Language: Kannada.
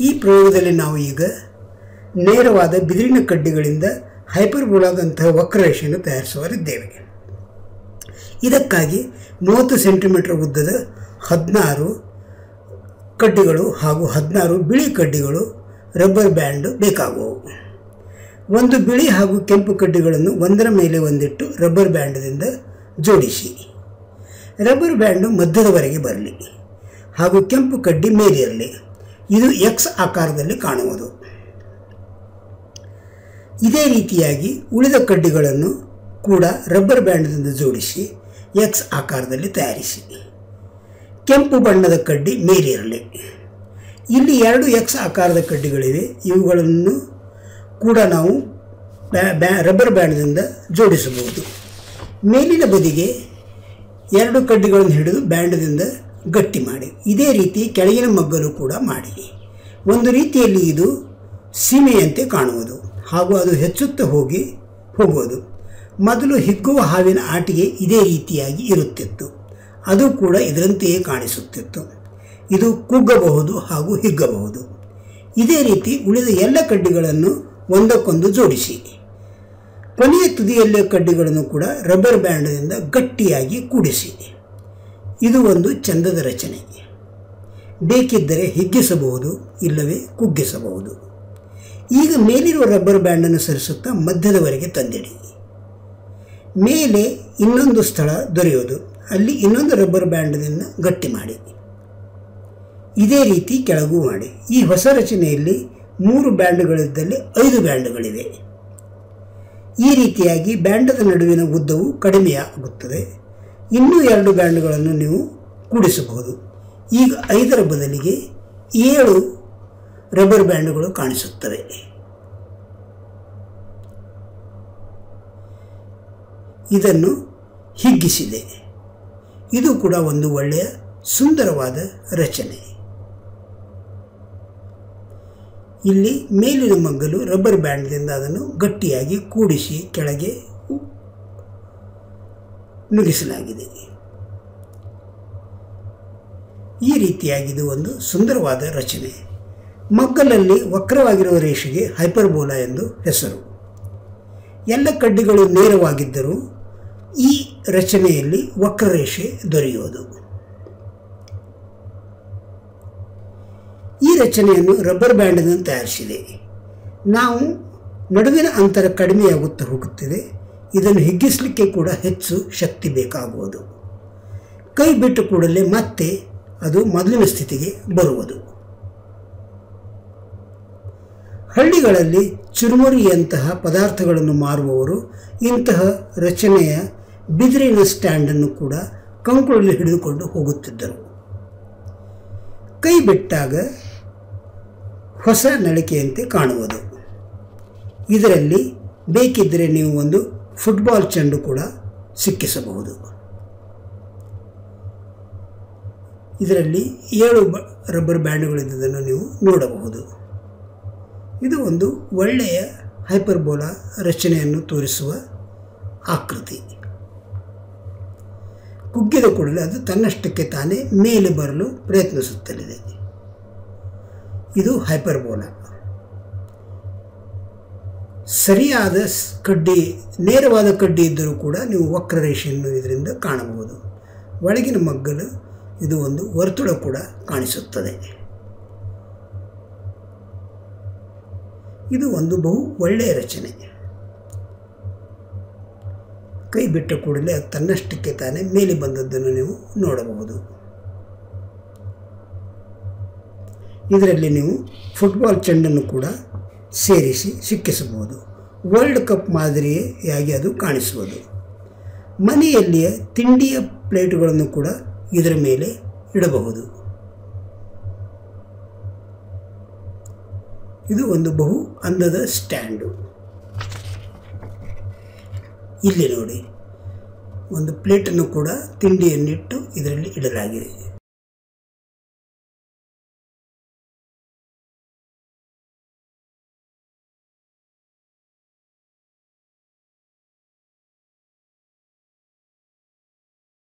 ಈ ಪ್ರಯೋಗದಲ್ಲಿ ನಾವು ಈಗ ನೇರವಾದ ಬಿದಿರಿನ ಕಡ್ಡಿಗಳಿಂದ ಹೈಪರ್ಬೋಲಾದಂತಹ ವಕ್ರರೇಷೆಯನ್ನು ತಯಾರಿಸುವರಿದ್ದೇವೆ ಇದಕ್ಕಾಗಿ ಮೂವತ್ತು ಸೆಂಟಿಮೀಟರ್ ಉದ್ದದ ಹದಿನಾರು ಕಡ್ಡಿಗಳು ಹಾಗೂ ಹದಿನಾರು ಬಿಳಿ ಕಡ್ಡಿಗಳು ರಬ್ಬರ್ ಬ್ಯಾಂಡ್ ಬೇಕಾಗುವವು ಒಂದು ಬಿಳಿ ಹಾಗೂ ಕೆಂಪು ಕಡ್ಡಿಗಳನ್ನು ಒಂದರ ಮೇಲೆ ಒಂದಿಟ್ಟು ರಬ್ಬರ್ ಬ್ಯಾಂಡ್ದಿಂದ ಜೋಡಿಸಿ ರಬ್ಬರ್ ಬ್ಯಾಂಡು ಮಧ್ಯದವರೆಗೆ ಬರಲಿ ಹಾಗೂ ಕೆಂಪು ಕಡ್ಡಿ ಮೇಲಿರಲಿ ಇದು ಎಕ್ಸ್ ಆಕಾರದಲ್ಲಿ ಕಾಣುವುದು ಇದೇ ರೀತಿಯಾಗಿ ಉಳಿದ ಕಡ್ಡಿಗಳನ್ನು ಕೂಡ ರಬ್ಬರ್ ಬ್ಯಾಂಡ್ದಿಂದ ಜೋಡಿಸಿ ಎಕ್ಸ್ ಆಕಾರದಲ್ಲಿ ತಯಾರಿಸಿ ಕೆಂಪು ಬಣ್ಣದ ಕಡ್ಡಿ ಮೇಲಿರಲಿ ಇಲ್ಲಿ ಎರಡು ಎಕ್ಸ್ ಆಕಾರದ ಕಡ್ಡಿಗಳಿವೆ ಇವುಗಳನ್ನು ಕೂಡ ನಾವು ಬ್ಯಾ- ಬ್ಯಾ ರಬ್ಬರ್ ಬ್ಯಾಂಡ್ದಿಂದ ಜೋಡಿಸಬಹುದು ಮೇಲಿನ ಬದಿಗೆ ಎರಡು ಕಡ್ಡಿಗಳನ್ನು ಹಿಡಿದು ಬ್ಯಾಂಡ್ದಿಂದ ಗಟ್ಟಿ ಮಾಡಿ ಇದೇ ರೀತಿ ಕೆಳಗಿನ ಮಗ್ಗಲು ಕೂಡ ಮಾಡಿ ಒಂದು ರೀತಿಯಲ್ಲಿ ಇದು ಸೀಮೆಯಂತೆ ಕಾಣುವುದು ಹಾಗೂ ಅದು ಹೆಚ್ಚುತ್ತಾ ಹೋಗಿ ಹೋಗುವುದು ಮೊದಲು ಹಿಗ್ಗುವ ಹಾವಿನ ಆಟಿಗೆ ಇದೇ ರೀತಿಯಾಗಿ ಇರುತ್ತಿತ್ತು ಅದು ಕೂಡ ಇದರಂತೆಯೇ ಕಾಣಿಸುತ್ತಿತ್ತು ಇದು ಕುಗ್ಗಬಹುದು ಹಾಗೂ ಹಿಗ್ಗಬಹುದು ಇದೇ ರೀತಿ ಉಳಿದ ಎಲ್ಲ ಕಡ್ಡಿಗಳನ್ನು ಒಂದಕ್ಕೊಂದು ಜೋಡಿಸಿ ಕೊನೆಯ ತುದಿಯಲ್ಲಿಯ ಕಡ್ಡಿಗಳನ್ನು ಕೂಡ ರಬ್ಬರ್ ಬ್ಯಾಂಡ್ನಿಂದ ಗಟ್ಟಿಯಾಗಿ ಕೂಡಿಸಿ ಇದು ಒಂದು ಚಂದದ ರಚನೆ ಬೇಕಿದ್ದರೆ ಹಿಗ್ಗಿಸಬಹುದು ಇಲ್ಲವೇ ಕುಗ್ಗಿಸಬಹುದು ಈಗ ಮೇಲಿರುವ ರಬ್ಬರ್ ಬ್ಯಾಂಡನ್ನು ಸರಿಸುತ್ತಾ ಮಧ್ಯದವರೆಗೆ ತಂದಿಡಿ ಮೇಲೆ ಇನ್ನೊಂದು ಸ್ಥಳ ದೊರೆಯೋದು ಅಲ್ಲಿ ಇನ್ನೊಂದು ರಬ್ಬರ್ ಬ್ಯಾಂಡ್ನಿಂದ ಗಟ್ಟಿ ಮಾಡಿ ಇದೇ ರೀತಿ ಕೆಳಗೂ ಮಾಡಿ ಈ ಹೊಸ ರಚನೆಯಲ್ಲಿ ಮೂರು ಬ್ಯಾಂಡ್ಗಳಿದ್ದಲ್ಲಿ ಐದು ಬ್ಯಾಂಡ್ಗಳಿವೆ ಈ ರೀತಿಯಾಗಿ ಬ್ಯಾಂಡದ ನಡುವಿನ ಉದ್ದವು ಕಡಿಮೆಯಾಗುತ್ತದೆ ಇನ್ನೂ ಎರಡು ಬ್ಯಾಂಡ್ಗಳನ್ನು ನೀವು ಕೂಡಿಸಬಹುದು ಈಗ ಐದರ ಬದಲಿಗೆ ಏಳು ರಬ್ಬರ್ ಬ್ಯಾಂಡ್ಗಳು ಕಾಣಿಸುತ್ತವೆ ಇದನ್ನು ಹಿಗ್ಗಿಸಿದೆ ಇದು ಕೂಡ ಒಂದು ಒಳ್ಳೆಯ ಸುಂದರವಾದ ರಚನೆ ಇಲ್ಲಿ ಮೇಲಿನ ಮಗ್ಗಲು ರಬ್ಬರ್ ಬ್ಯಾಂಡ್ದಿಂದ ಅದನ್ನು ಗಟ್ಟಿಯಾಗಿ ಕೂಡಿಸಿ ಕೆಳಗೆ ನುಗ್ಗಿಸಲಾಗಿದೆ ಈ ರೀತಿಯಾಗಿ ಇದು ಒಂದು ಸುಂದರವಾದ ರಚನೆ ಮಗ್ಗಲಲ್ಲಿ ವಕ್ರವಾಗಿರುವ ರೇಷೆಗೆ ಹೈಪರ್ಬೋಲಾ ಎಂದು ಹೆಸರು ಎಲ್ಲ ಕಡ್ಡಿಗಳು ನೇರವಾಗಿದ್ದರೂ ಈ ರಚನೆಯಲ್ಲಿ ವಕ್ರರೇಷೆ ದೊರೆಯುವುದು ಈ ರಚನೆಯನ್ನು ರಬ್ಬರ್ ಬ್ಯಾಂಡ್ನಿಂದ ತಯಾರಿಸಿದೆ ನಾವು ನಡುವಿನ ಅಂತರ ಕಡಿಮೆಯಾಗುತ್ತಾ ಹೋಗುತ್ತಿದೆ ಇದನ್ನು ಹಿಗ್ಗಿಸಲಿಕ್ಕೆ ಕೂಡ ಹೆಚ್ಚು ಶಕ್ತಿ ಬೇಕಾಗುವುದು ಕೈ ಬಿಟ್ಟ ಕೂಡಲೇ ಮತ್ತೆ ಅದು ಮೊದಲಿನ ಸ್ಥಿತಿಗೆ ಬರುವುದು ಹಳ್ಳಿಗಳಲ್ಲಿ ಚುರುಮುರಿಯಂತಹ ಪದಾರ್ಥಗಳನ್ನು ಮಾರುವವರು ಇಂತಹ ರಚನೆಯ ಬಿದಿರಿನ ಸ್ಟ್ಯಾಂಡನ್ನು ಕೂಡ ಕಂಕುಳಲ್ಲಿ ಹಿಡಿದುಕೊಂಡು ಹೋಗುತ್ತಿದ್ದರು ಕೈ ಬಿಟ್ಟಾಗ ಹೊಸ ನಳಿಕೆಯಂತೆ ಕಾಣುವುದು ಇದರಲ್ಲಿ ಬೇಕಿದ್ದರೆ ನೀವು ಒಂದು ಫುಟ್ಬಾಲ್ ಚೆಂಡು ಕೂಡ ಸಿಕ್ಕಿಸಬಹುದು ಇದರಲ್ಲಿ ಏಳು ಬ ರಬ್ಬರ್ ಬ್ಯಾಂಡ್ಗಳಿದ್ದುದನ್ನು ನೀವು ನೋಡಬಹುದು ಇದು ಒಂದು ಒಳ್ಳೆಯ ಹೈಪರ್ಬೋಲಾ ರಚನೆಯನ್ನು ತೋರಿಸುವ ಆಕೃತಿ ಕುಗ್ಗಿದ ಕೂಡಲೇ ಅದು ತನ್ನಷ್ಟಕ್ಕೆ ತಾನೇ ಮೇಲೆ ಬರಲು ಪ್ರಯತ್ನಿಸುತ್ತಲಿದೆ ಇದು ಹೈಪರ್ಬೋಲಾ ಸರಿಯಾದ ಸ್- ಕಡ್ಡಿ ನೇರವಾದ ಕಡ್ಡಿ ಇದ್ದರೂ ಕೂಡ ನೀವು ವಕ್ರರೇಷೆಯನ್ನು ಇದರಿಂದ ಕಾಣಬಹುದು ಒಳಗಿನ ಮಗ್ಗಲು ಇದು ಒಂದು ವರ್ತುಳ ಕೂಡ ಕಾಣಿಸುತ್ತದೆ ಇದು ಒಂದು ಬಹು ಒಳ್ಳೆಯ ರಚನೆ ಕೈ ಬಿಟ್ಟ ಕೂಡಲೇ ಅದು ತನ್ನಷ್ಟಕ್ಕೆ ತಾನೇ ಮೇಲೆ ಬಂದದ್ದನ್ನು ನೀವು ನೋಡಬಹುದು ಇದರಲ್ಲಿ ನೀವು ಫುಟ್ಬಾಲ್ ಚೆಂಡನ್ನು ಕೂಡ ಸೇರಿಸಿ ಸಿಕ್ಕಿಸಬಹುದು ವರ್ಲ್ಡ್ ಕಪ್ ಮಾದರಿಯಾಗಿ ಅದು ಕಾಣಿಸುವುದು ಮನೆಯಲ್ಲಿಯ ತಿಂಡಿಯ ಪ್ಲೇಟುಗಳನ್ನು ಕೂಡ ಇದರ ಮೇಲೆ ಇಡಬಹುದು ಇದು ಒಂದು ಬಹು ಅಂದದ ಸ್ಟ್ಯಾಂಡು ಇಲ್ಲಿ ನೋಡಿ ಒಂದು ಪ್ಲೇಟನ್ನು ಕೂಡ ತಿಂಡಿಯನ್ನಿಟ್ಟು ಇದರಲ್ಲಿ ಇಡಲಾಗಿದೆ